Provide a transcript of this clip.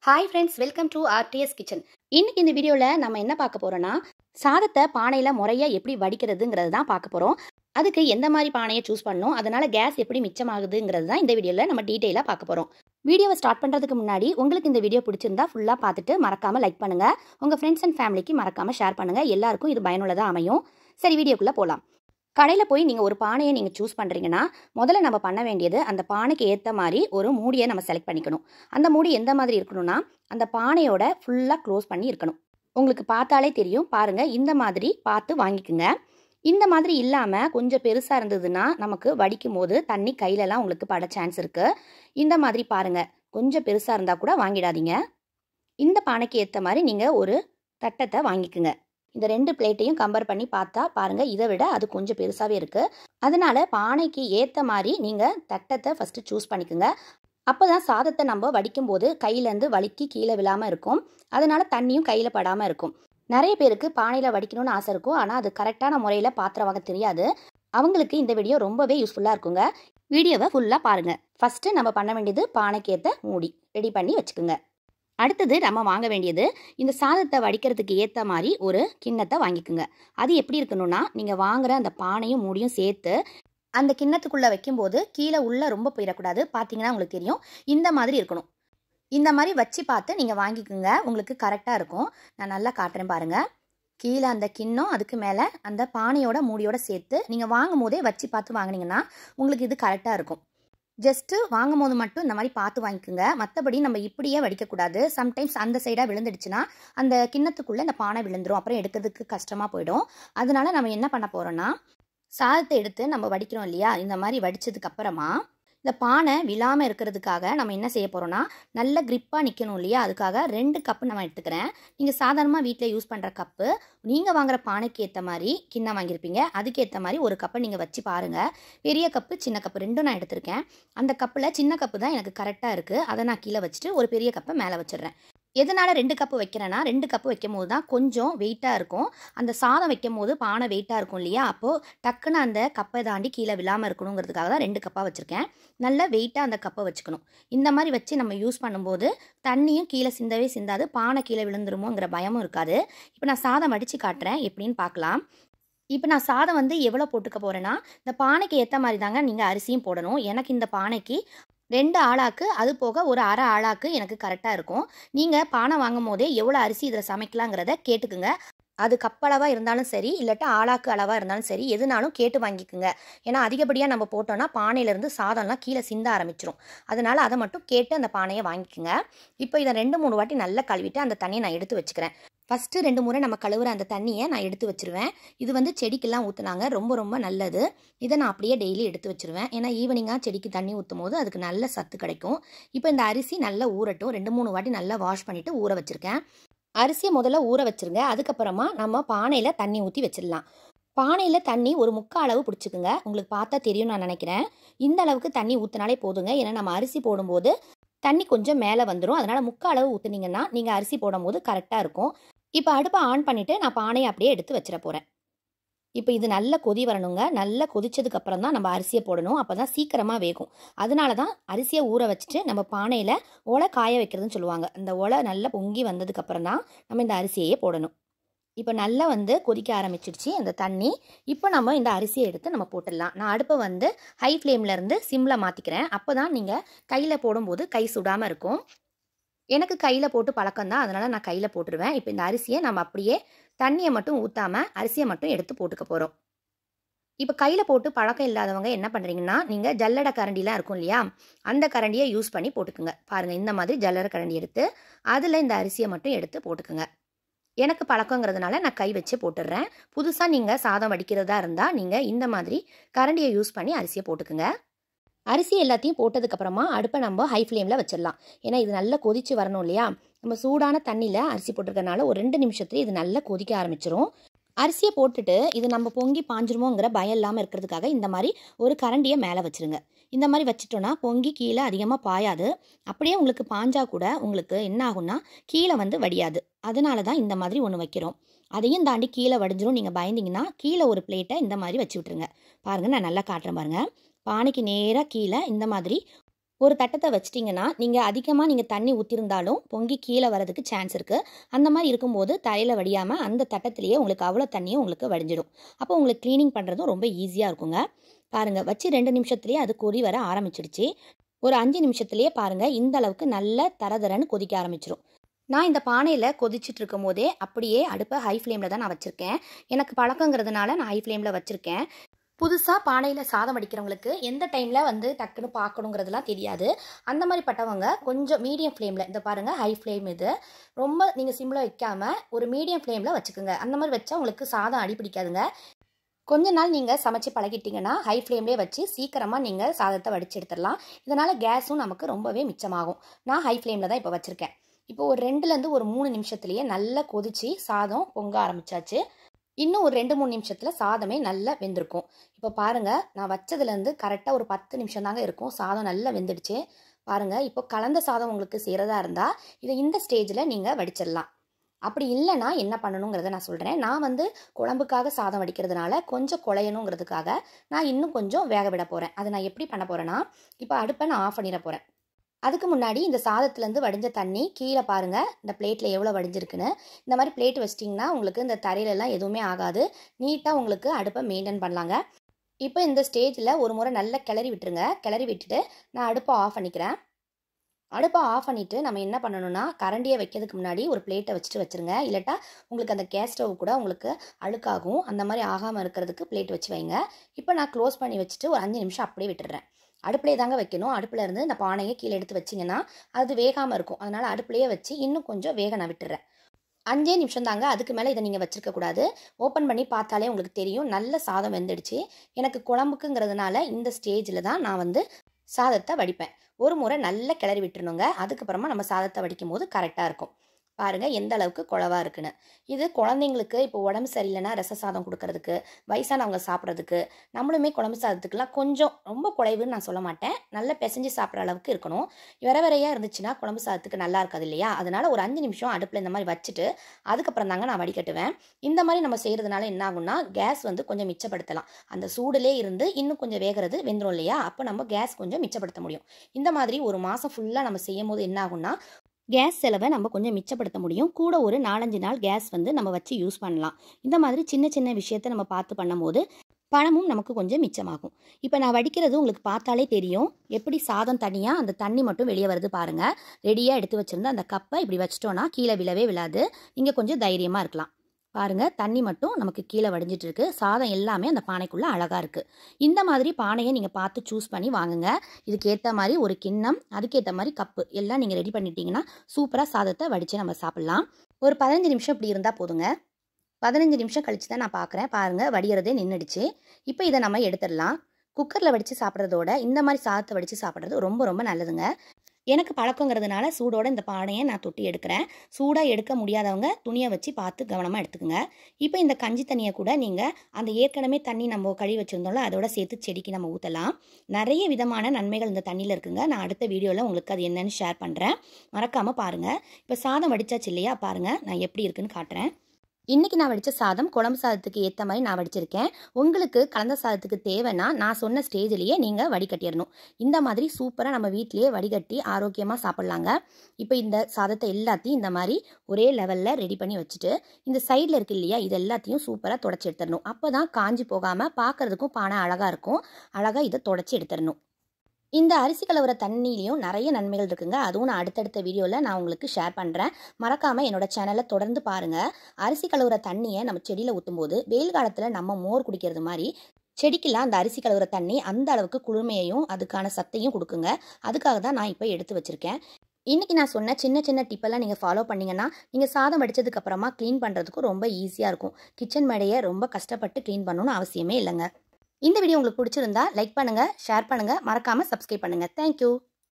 hi friends welcome to RTS kitchen இன்னைக்கு இந்த வீடியோவில் நம்ம என்ன பார்க்க போறோம்னா சாதத்தை பானையில் முறையாக எப்படி வடிக்கிறதுங்கிறது தான் பார்க்க போகிறோம் அதுக்கு எந்த மாதிரி பானையை சூஸ் பண்ணணும் அதனால கேஸ் எப்படி மிச்சமாகுதுங்கிறது தான் இந்த வீடியோவில் நம்ம டீட்டெயிலாக பார்க்க போகிறோம் வீடியோவை ஸ்டார்ட் பண்ணுறதுக்கு முன்னாடி உங்களுக்கு இந்த வீடியோ பிடிச்சிருந்தா ஃபுல்லாக பார்த்துட்டு மறக்காமல் லைக் பண்ணுங்கள் உங்கள் ஃப்ரெண்ட்ஸ் அண்ட் ஃபேமிலிக்கு மறக்காமல் ஷேர் பண்ணுங்கள் எல்லாருக்கும் இது பயனுள்ளதாக அமையும் சரி வீடியோக்குள்ளே போகலாம் கடையில் போய் நீங்கள் ஒரு பானையை நீங்கள் சூஸ் பண்ணுறீங்கன்னா முதல்ல நம்ம பண்ண வேண்டியது அந்த பானைக்கு ஏற்ற மாதிரி ஒரு மூடியை நம்ம செலக்ட் பண்ணிக்கணும் அந்த மூடி எந்த மாதிரி இருக்கணும்னா அந்த பானையோட ஃபுல்லாக க்ளோஸ் பண்ணி இருக்கணும் உங்களுக்கு பார்த்தாலே தெரியும் பாருங்கள் இந்த மாதிரி பார்த்து வாங்கிக்குங்க இந்த மாதிரி இல்லாமல் கொஞ்சம் பெருசாக இருந்ததுன்னா நமக்கு வடிக்கும் போது தண்ணி கையிலலாம் உங்களுக்கு பட சான்ஸ் இருக்குது இந்த மாதிரி பாருங்கள் கொஞ்சம் பெருசாக இருந்தால் கூட வாங்கிடாதீங்க இந்த பானைக்கு ஏற்ற மாதிரி நீங்கள் ஒரு தட்டத்தை வாங்கிக்குங்க இந்த ரெண்டு பிளேட்டையும் கம்பேர் பண்ணி பார்த்தா பாருங்கள் இதை விட அது கொஞ்சம் பெருசாகவே இருக்குது அதனால பானைக்கு ஏற்ற மாதிரி நீங்கள் தட்டத்தை ஃபஸ்ட்டு சூஸ் பண்ணிக்கோங்க அப்போ தான் சாதத்தை நம்ம வடிக்கும் போது கையிலேருந்து வலிக்கி கீழே விழாமல் இருக்கும் அதனால தண்ணியும் கையில் படாமல் இருக்கும் நிறைய பேருக்கு பானையில் வடிக்கணும்னு ஆசை இருக்கும் ஆனால் அது கரெக்டான முறையில் பாத்திரம் வாங்க தெரியாது அவங்களுக்கு இந்த வீடியோ ரொம்பவே யூஸ்ஃபுல்லாக இருக்குங்க வீடியோவை ஃபுல்லாக பாருங்கள் ஃபஸ்ட்டு நம்ம பண்ண வேண்டியது பானைக்கு ஏற்ற மூடி ரெடி பண்ணி வச்சுக்கோங்க அடுத்தது நம்ம வாங்க வேண்டியது இந்த சாதத்தை வடிக்கிறதுக்கு ஏற்ற மாதிரி ஒரு கிண்ணத்தை வாங்கிக்கோங்க அது எப்படி இருக்கணும்னா நீங்கள் வாங்குற அந்த பானையும் மூடியும் சேர்த்து அந்த கிண்ணத்துக்குள்ளே வைக்கும்போது கீழே உள்ளே ரொம்ப போயிடக்கூடாது பார்த்தீங்கன்னா உங்களுக்கு தெரியும் இந்த மாதிரி இருக்கணும் இந்த மாதிரி வச்சு பார்த்து நீங்கள் வாங்கிக்கோங்க உங்களுக்கு கரெக்டாக இருக்கும் நான் நல்லா காட்டுறேன் பாருங்கள் கீழே அந்த கிண்ணம் அதுக்கு மேலே அந்த பானையோட மூடியோட சேர்த்து நீங்கள் வாங்கும் போதே வச்சு பார்த்து வாங்கினீங்கன்னா உங்களுக்கு இது கரெக்டாக இருக்கும் ஜஸ்ட்டு வாங்கும் போது மட்டும் இந்த மாதிரி பார்த்து வாங்கிக்கோங்க மற்றபடி நம்ம இப்படியே வடிக்கக்கூடாது சம்டைம்ஸ் அந்த சைடாக விழுந்துடுச்சுன்னா அந்த கிண்ணத்துக்குள்ளே இந்த பானை விழுந்துரும் அப்புறம் எடுக்கிறதுக்கு கஷ்டமாக போயிடும் அதனால நம்ம என்ன பண்ண போகிறோன்னா சாதத்தை எடுத்து நம்ம வடிக்கிறோம் இல்லையா இந்த மாதிரி வடித்ததுக்கு அப்புறமா இந்த பானை விழாமல் இருக்கிறதுக்காக நம்ம என்ன செய்ய போகிறோம்னா நல்ல க்ரிப்பாக நிற்கணும் இல்லையா அதுக்காக ரெண்டு கப்பு நம்ம எடுத்துக்கிறேன் நீங்கள் சாதாரணமாக வீட்டில் யூஸ் பண்ணுற கப்பு நீங்கள் வாங்குற பானைக்கு ஏற்ற மாதிரி கிண்ணம் வாங்கியிருப்பீங்க அதுக்கேற்ற மாதிரி ஒரு கப்பை நீங்கள் வச்சு பாருங்கள் பெரிய கப்பு சின்ன கப்பு ரெண்டும் நான் எடுத்திருக்கேன் அந்த கப்பில் சின்ன கப்பு தான் எனக்கு கரெக்டாக இருக்குது அதை நான் கீழே வச்சுட்டு ஒரு பெரிய கப்பை மேலே வச்சிடுறேன் எதனால் ரெண்டு கப்பு வைக்கிறேன்னா ரெண்டு கப்பு வைக்கும் போது தான் கொஞ்சம் வெயிட்டாக இருக்கும் அந்த சாதம் வைக்கும் போது பானை வெயிட்டாக இருக்கும் இல்லையா அப்போது டக்குன்னு அந்த கப்பை தாண்டி கீழே விழாமல் இருக்கணுங்கிறதுக்காக தான் ரெண்டு கப்பாக வச்சுருக்கேன் நல்ல வெயிட்டாக அந்த கப்பை வச்சுக்கணும் இந்த மாதிரி வச்சு நம்ம யூஸ் பண்ணும்போது தண்ணியும் கீழே சிந்தவே சிந்தாது பானை கீழே விழுந்துருமோங்கிற பயமும் இருக்காது இப்போ நான் சாதம் அடித்து காட்டுறேன் எப்படின்னு பார்க்கலாம் இப்போ நான் சாதம் வந்து எவ்வளோ போட்டுக்க போகிறேன்னா இந்த பானைக்கு ஏற்ற மாதிரி தாங்க நீங்கள் அரிசியும் போடணும் எனக்கு இந்த பானைக்கு ரெண்டு ஆளாக்கு அது போக ஒரு அரை ஆளாக்கு எனக்கு கரெக்டாக இருக்கும் நீங்கள் பானை வாங்கும் போதே எவ்வளோ அரிசி இதில் சமைக்கலாங்கிறத கேட்டுக்குங்க அது கப்பளவாக இருந்தாலும் சரி இல்லாட்டா ஆளாக்கு அளவாக இருந்தாலும் சரி எதுனாலும் கேட்டு வாங்கிக்குங்க ஏன்னா அதிகப்படியாக நம்ம போட்டோம்னா பானையிலேருந்து சாதம்லாம் கீழே சிந்த ஆரம்பிச்சிரும் அதனால் அதை மட்டும் கேட்டு அந்த பானையை வாங்கிக்கோங்க இப்போ இதை ரெண்டு மூணு வாட்டி நல்லா கழுவிட்டு அந்த தண்ணியை நான் எடுத்து வச்சுக்கிறேன் ஃபஸ்ட்டு ரெண்டு முறை நம்ம கழுவுற அந்த தண்ணியை நான் எடுத்து வச்சுருவேன் இது வந்து செடிக்கெல்லாம் ஊற்றுனாங்க ரொம்ப ரொம்ப நல்லது இதை நான் அப்படியே டெய்லி எடுத்து வச்சுருவேன் ஏன்னா ஈவினிங்காக செடிக்கு தண்ணி ஊற்றும் போது அதுக்கு நல்ல சத்து கிடைக்கும் இப்போ இந்த அரிசி நல்லா ஊறட்டும் ரெண்டு மூணு வாட்டி நல்லா வாஷ் பண்ணிவிட்டு ஊற வச்சுருக்கேன் அரிசியை முதல்ல ஊற வச்சுருங்க அதுக்கப்புறமா நம்ம பானையில் தண்ணி ஊற்றி வச்சிடலாம் பானையில் தண்ணி ஒரு முக்கால் அளவு பிடிச்சிக்குங்க உங்களுக்கு பார்த்தா தெரியும் நான் நினைக்கிறேன் இந்த அளவுக்கு தண்ணி ஊற்றினாலே போதுங்க ஏன்னா நம்ம அரிசி போடும்போது தண்ணி கொஞ்சம் மேலே வந்துடும் அதனால் முக்கால் அளவு ஊற்றுனீங்கன்னா நீங்கள் அரிசி போடும்போது கரெக்டாக இருக்கும் இப்போ அடுப்பை ஆன் பண்ணிவிட்டு நான் பானையை அப்படியே எடுத்து வச்சிட போகிறேன் இப்போ இது நல்ல கொதி வரணுங்க நல்லா கொதிச்சதுக்கு அப்புறம் தான் நம்ம அரிசியை போடணும் அப்போ தான் சீக்கிரமாக வேகும் அதனால தான் அரிசியை ஊற வச்சுட்டு நம்ம பானையில் ஒலை காய வைக்கிறதுன்னு சொல்லுவாங்க அந்த ஒலை நல்லா பொங்கி வந்ததுக்கப்புறம் தான் நம்ம இந்த அரிசியையே போடணும் இப்போ நல்லா வந்து கொதிக்க ஆரம்பிச்சிடுச்சு அந்த தண்ணி இப்போ நம்ம இந்த அரிசியை எடுத்து நம்ம போட்டுடலாம் நான் அடுப்பை வந்து ஹை ஃப்ளேம்லேருந்து சிம்மில் மாற்றிக்கிறேன் அப்போ தான் நீங்கள் கையில் போடும்போது கை சுடாமல் இருக்கும் எனக்கு கையில் போட்டு பழக்கம் தான் அதனால் நான் கையில் போட்டுருவேன் இப்போ இந்த அரிசியை நம்ம அப்படியே தண்ணியை மட்டும் ஊற்றாமல் அரிசியை மட்டும் எடுத்து போட்டுக்க போகிறோம் இப்போ கையில் போட்டு பழக்கம் இல்லாதவங்க என்ன பண்ணுறீங்கன்னா நீங்கள் ஜல்லடை கரண்டிலாம் இருக்கும் இல்லையா அந்த கரண்டியை யூஸ் பண்ணி போட்டுக்குங்க பாருங்கள் இந்த மாதிரி ஜல்லடை கரண்டி எடுத்து அதில் இந்த அரிசியை மட்டும் எடுத்து போட்டுக்குங்க எனக்கு பழக்கங்கிறதுனால நான் கை வச்சு போட்டுடுறேன் புதுசாக நீங்கள் சாதம் வடிக்கிறதா இருந்தால் நீங்கள் இந்த மாதிரி கரண்டியை யூஸ் பண்ணி அரிசியை போட்டுக்குங்க அரிசி எல்லாத்தையும் போட்டதுக்கப்புறமா அடுப்பை நம்ம ஹை ஃப்ளேமில் வச்சிடலாம் ஏன்னா இது நல்லா கொதிச்சு வரணும் இல்லையா நம்ம சூடான தண்ணியில் அரிசி போட்டிருக்கனால ஒரு ரெண்டு நிமிஷத்துல இது நல்லா கொதிக்க ஆரம்பிச்சிரும் அரிசியை போட்டுட்டு இது நம்ம பொங்கி பாஞ்சிருமோங்கிற பயம் இல்லாமல் இருக்கிறதுக்காக இந்த மாதிரி ஒரு கரண்டியை மேலே வச்சுருங்க இந்த மாதிரி வச்சுட்டோன்னா பொங்கி கீழே அதிகமாக பாயாது அப்படியே உங்களுக்கு பாஞ்சா கூட உங்களுக்கு என்ன ஆகும்னா கீழே வந்து வடியாது அதனால தான் இந்த மாதிரி ஒன்று வைக்கிறோம் அதையும் தாண்டி கீழே வடிஞ்சிரும் நீங்கள் பயந்தீங்கன்னா கீழே ஒரு பிளேட்டை இந்த மாதிரி வச்சு விட்ருங்க பாருங்கள் நான் நல்லா காட்டுறேன் பாருங்கள் பானைக்கு நேராக கீழே இந்த மாதிரி ஒரு தட்டத்தை வச்சிட்டிங்கன்னா நீங்கள் அதிகமாக நீங்கள் தண்ணி ஊற்றிருந்தாலும் பொங்கி கீழே வரதுக்கு சான்ஸ் இருக்குது அந்த மாதிரி இருக்கும்போது தரையில் வடியாமல் அந்த தட்டத்திலேயே உங்களுக்கு அவ்வளோ தண்ணியும் உங்களுக்கு வடிஞ்சிடும் அப்போ உங்களுக்கு க்ளீனிங் பண்ணுறதும் ரொம்ப ஈஸியாக இருக்குங்க பாருங்கள் வச்சு ரெண்டு நிமிஷத்துலேயே அது கொதி வர ஆரம்பிச்சிடுச்சு ஒரு அஞ்சு நிமிஷத்துலேயே பாருங்கள் இந்த அளவுக்கு நல்ல தரதரன்னு கொதிக்க ஆரம்பிச்சிடும் நான் இந்த பானையில் கொதிச்சிட்டு இருக்கும் போதே அப்படியே அடுப்பை ஹை ஃப்ளேமில் தான் நான் வச்சுருக்கேன் எனக்கு பழக்கங்கிறதுனால நான் ஹை ஃப்ளேமில் வச்சுருக்கேன் புதுசாக பானையில் சாதம் அடிக்கிறவங்களுக்கு எந்த டைமில் வந்து டக்குன்னு பார்க்கணுங்கிறதுலாம் தெரியாது அந்த மாதிரி பட்டவங்க கொஞ்சம் மீடியம் ஃப்ளேமில் இந்த பாருங்கள் ஹை ஃப்ளேம் இது ரொம்ப நீங்கள் சிம்மில் வைக்காமல் ஒரு மீடியம் ஃப்ளேமில் வச்சுக்கோங்க அந்த மாதிரி வச்சா உங்களுக்கு சாதம் அடி பிடிக்காதுங்க கொஞ்ச நாள் நீங்கள் சமைச்சு பழகிட்டீங்கன்னா ஹை ஃப்ளேம்லேயே வச்சு சீக்கிரமாக நீங்கள் சாதத்தை வடித்து எடுத்துடலாம் இதனால் கேஸும் நமக்கு ரொம்பவே மிச்சமாகும் நான் ஹை ஃப்ளேமில் தான் இப்போ வச்சுருக்கேன் இப்போ ஒரு ரெண்டுலேருந்து ஒரு மூணு நிமிஷத்துலேயே நல்லா கொதிச்சு சாதம் பொங்க ஆரம்பிச்சாச்சு இன்னும் ஒரு ரெண்டு மூணு நிமிஷத்தில் சாதமே நல்லா வெந்திருக்கும் இப்போ பாருங்கள் நான் வச்சதுலேருந்து கரெக்டாக ஒரு பத்து நிமிஷம் தாங்க இருக்கும் சாதம் நல்லா வெந்துடுச்சு பாருங்கள் இப்போ கலந்த சாதம் உங்களுக்கு செய்கிறதா இருந்தால் இதை இந்த ஸ்டேஜில் நீங்கள் வடிச்சிடலாம் அப்படி இல்லைன்னா என்ன பண்ணணுங்கிறத நான் சொல்கிறேன் நான் வந்து குழம்புக்காக சாதம் வடிக்கிறதுனால கொஞ்சம் குழையணுங்கிறதுக்காக நான் இன்னும் கொஞ்சம் வேக விட போகிறேன் அதை நான் எப்படி பண்ண போகிறேன்னா இப்போ அடுப்பை நான் ஆஃப் பண்ணிட போகிறேன் அதுக்கு முன்னாடி இந்த சாதத்துலேருந்து வடிஞ்ச தண்ணி கீழே பாருங்கள் இந்த பிளேட்டில் எவ்வளோ வடிஞ்சிருக்குன்னு இந்த மாதிரி பிளேட் வச்சிட்டிங்கன்னா உங்களுக்கு இந்த தரையிலலாம் எதுவுமே ஆகாது நீட்டாக உங்களுக்கு அடுப்பை மெயின்டைன் பண்ணலாங்க இப்போ இந்த ஸ்டேஜில் ஒரு முறை நல்லா கிளறி விட்டுருங்க கிளறி விட்டுட்டு நான் அடுப்பை ஆஃப் பண்ணிக்கிறேன் அடுப்பை ஆஃப் பண்ணிவிட்டு நம்ம என்ன பண்ணணும்னா கரண்டியை வைக்கிறதுக்கு முன்னாடி ஒரு பிளேட்டை வச்சுட்டு வச்சுருங்க இல்லாட்டா உங்களுக்கு அந்த கேஸ் ஸ்டவ் கூட உங்களுக்கு அழுக்காகும் அந்த மாதிரி ஆகாமல் இருக்கிறதுக்கு பிளேட் வச்சு வைங்க இப்போ நான் க்ளோஸ் பண்ணி வச்சுட்டு ஒரு அஞ்சு நிமிஷம் அப்படியே விட்டுடுறேன் அடுப்புலேயே தாங்க வைக்கணும் அடுப்பில் இருந்து இந்த பானையை கீழே எடுத்து வச்சிங்கன்னா அது வேகாமல் இருக்கும் அதனால் அடுப்புலேயே வச்சு இன்னும் கொஞ்சம் வேக நான் விட்டுறேன் அஞ்சே நிமிஷம் தாங்க அதுக்கு மேலே இதை நீங்கள் வச்சிருக்க கூடாது ஓப்பன் பண்ணி பார்த்தாலே உங்களுக்கு தெரியும் நல்ல சாதம் வெந்துடுச்சு எனக்கு குழம்புக்குங்கிறதுனால இந்த ஸ்டேஜில் தான் நான் வந்து சாதத்தை வடிப்பேன் ஒரு முறை நல்லா கிளறி விட்டுருணுங்க அதுக்கப்புறமா நம்ம சாதத்தை வடிக்கும் போது கரெக்டாக இருக்கும் பாருங்கள் எந்த அளவுக்கு குழவா இருக்குன்னு இது குழந்தைங்களுக்கு இப்போ உடம்பு சரியில்லைன்னா ரச சாதம் கொடுக்கறதுக்கு வயசானவங்க சாப்பிட்றதுக்கு நம்மளுமே குழம்பு சாதத்துக்குலாம் கொஞ்சம் ரொம்ப குறைவுன்னு நான் சொல்ல மாட்டேன் நல்லா பிசைஞ்சு சாப்பிட்ற அளவுக்கு இருக்கணும் விர விரையாக இருந்துச்சுன்னா குழம்பு சாதத்துக்கு நல்லா இருக்காது இல்லையா அதனால் ஒரு அஞ்சு நிமிஷம் அடுப்பில் இந்த மாதிரி வச்சுட்டு அதுக்கப்புறம் தாங்க நான் வடிகட்டுவேன் இந்த மாதிரி நம்ம செய்கிறதுனால என்ன ஆகும்னா கேஸ் வந்து கொஞ்சம் மிச்சப்படுத்தலாம் அந்த சூடுலே இருந்து இன்னும் கொஞ்சம் வேகிறது வெந்துடும் இல்லையா அப்போ நம்ம கேஸ் கொஞ்சம் மிச்சப்படுத்த முடியும் இந்த மாதிரி ஒரு மாதம் ஃபுல்லாக நம்ம செய்யும் போது என்ன ஆகும்னா கேஸ் செலவை நம்ம கொஞ்சம் மிச்சப்படுத்த முடியும் கூட ஒரு நாலஞ்சு நாள் கேஸ் வந்து நம்ம வச்சு யூஸ் பண்ணலாம் இந்த மாதிரி சின்ன சின்ன விஷயத்தை நம்ம பார்த்து பண்ணும்போது பணமும் நமக்கு கொஞ்சம் மிச்சமாகும் இப்போ நான் வடிக்கிறது உங்களுக்கு பார்த்தாலே தெரியும் எப்படி சாதம் தனியாக அந்த தண்ணி மட்டும் வெளியே வருது பாருங்கள் ரெடியாக எடுத்து வச்சுருந்த அந்த கப்பை இப்படி வச்சிட்டோன்னா கீழே விழவே விழாது நீங்கள் கொஞ்சம் தைரியமாக இருக்கலாம் பாருங்கள் தண்ணி மட்டும் நமக்கு கீழே வடிஞ்சிட்டு இருக்கு சாதம் எல்லாமே அந்த பானைக்குள்ளே அழகாக இருக்குது இந்த மாதிரி பானையை நீங்கள் பார்த்து சூஸ் பண்ணி வாங்குங்க இதுக்கு ஏற்ற மாதிரி ஒரு கிண்ணம் அதுக்கேற்ற மாதிரி கப்பு எல்லாம் நீங்கள் ரெடி பண்ணிட்டீங்கன்னா சூப்பராக சாதத்தை வடித்து நம்ம சாப்பிட்லாம் ஒரு பதினஞ்சு நிமிஷம் இப்படி இருந்தால் போதுங்க பதினஞ்சு நிமிஷம் கழிச்சு தான் நான் பார்க்குறேன் பாருங்கள் வடிகிறதே நின்றுடுச்சு இப்போ இதை நம்ம எடுத்துடலாம் குக்கரில் வடித்து சாப்பிட்றதோட இந்த மாதிரி சாதத்தை வடித்து சாப்பிட்றது ரொம்ப ரொம்ப நல்லதுங்க எனக்கு பழக்கங்கிறதுனால சூடோட இந்த பானையை நான் தொட்டி எடுக்கிறேன் சூடாக எடுக்க முடியாதவங்க துணியை வச்சு பார்த்து கவனமாக எடுத்துக்கோங்க இப்போ இந்த கஞ்சி தண்ணியை கூட நீங்கள் அந்த ஏற்கனவே தண்ணி நம்ம கழுவி வச்சுருந்தோம்ல அதோட சேர்த்து செடிக்கு நம்ம ஊற்றலாம் நிறைய விதமான நன்மைகள் இந்த தண்ணியில் இருக்குங்க நான் அடுத்த வீடியோவில் உங்களுக்கு அது என்னன்னு ஷேர் பண்ணுறேன் மறக்காமல் பாருங்கள் இப்போ சாதம் வடிச்சாச்சு இல்லையா பாருங்கள் நான் எப்படி இருக்குன்னு காட்டுறேன் இன்றைக்கி நான் வடித்த சாதம் குழம்பு சாதத்துக்கு ஏற்ற மாதிரி நான் வடிச்சிருக்கேன் உங்களுக்கு கலந்த சாதத்துக்கு தேவைன்னா நான் சொன்ன ஸ்டேஜ்லேயே நீங்கள் வடிகட்டிடணும் இந்த மாதிரி சூப்பராக நம்ம வீட்லேயே வடிகட்டி ஆரோக்கியமாக சாப்பிட்லாங்க இப்போ இந்த சாதத்தை எல்லாத்தையும் இந்த மாதிரி ஒரே லெவலில் ரெடி பண்ணி வச்சுட்டு இந்த சைடில் இருக்கு இல்லையா இது எல்லாத்தையும் சூப்பராக தொடச்சி எடுத்துடணும் அப்போ தான் காஞ்சி போகாமல் பார்க்குறதுக்கும் பானை அழகாக இருக்கும் அழகாக இதை தொடச்சி எடுத்துடணும் இந்த அரிசி கலவர தண்ணியிலையும் நிறைய நன்மைகள் இருக்குங்க அதுவும் நான் அடுத்தடுத்த வீடியோவில் நான் உங்களுக்கு ஷேர் பண்ணுறேன் மறக்காமல் என்னோட சேனலை தொடர்ந்து பாருங்கள் அரிசி கலவர தண்ணியை நம்ம செடியில் ஊற்றும்போது வெயில் காலத்தில் நம்ம மோர் குடிக்கிறது மாதிரி செடிக்கெல்லாம் அந்த அரிசி கலவர தண்ணி அந்த அளவுக்கு குளுமையையும் அதுக்கான சத்தையும் கொடுக்குங்க அதுக்காக தான் நான் இப்போ எடுத்து வச்சுருக்கேன் இன்றைக்கி நான் சொன்ன சின்ன சின்ன டிப்பெல்லாம் நீங்கள் ஃபாலோ பண்ணிங்கன்னா நீங்கள் சாதம் வடித்ததுக்கு அப்புறமா க்ளீன் பண்ணுறதுக்கும் ரொம்ப ஈஸியாக இருக்கும் கிச்சன் மேடையை ரொம்ப கஷ்டப்பட்டு க்ளீன் பண்ணணும்னு அவசியமே இல்லைங்க இந்த வீடியோ உங்களுக்கு பிடிச்சிருந்தா லைக் பண்ணுங்கள் ஷேர் பண்ணுங்கள் மறக்காமல் சப்ஸ்கிரைப் பண்ணுங்கள் தேங்க்யூ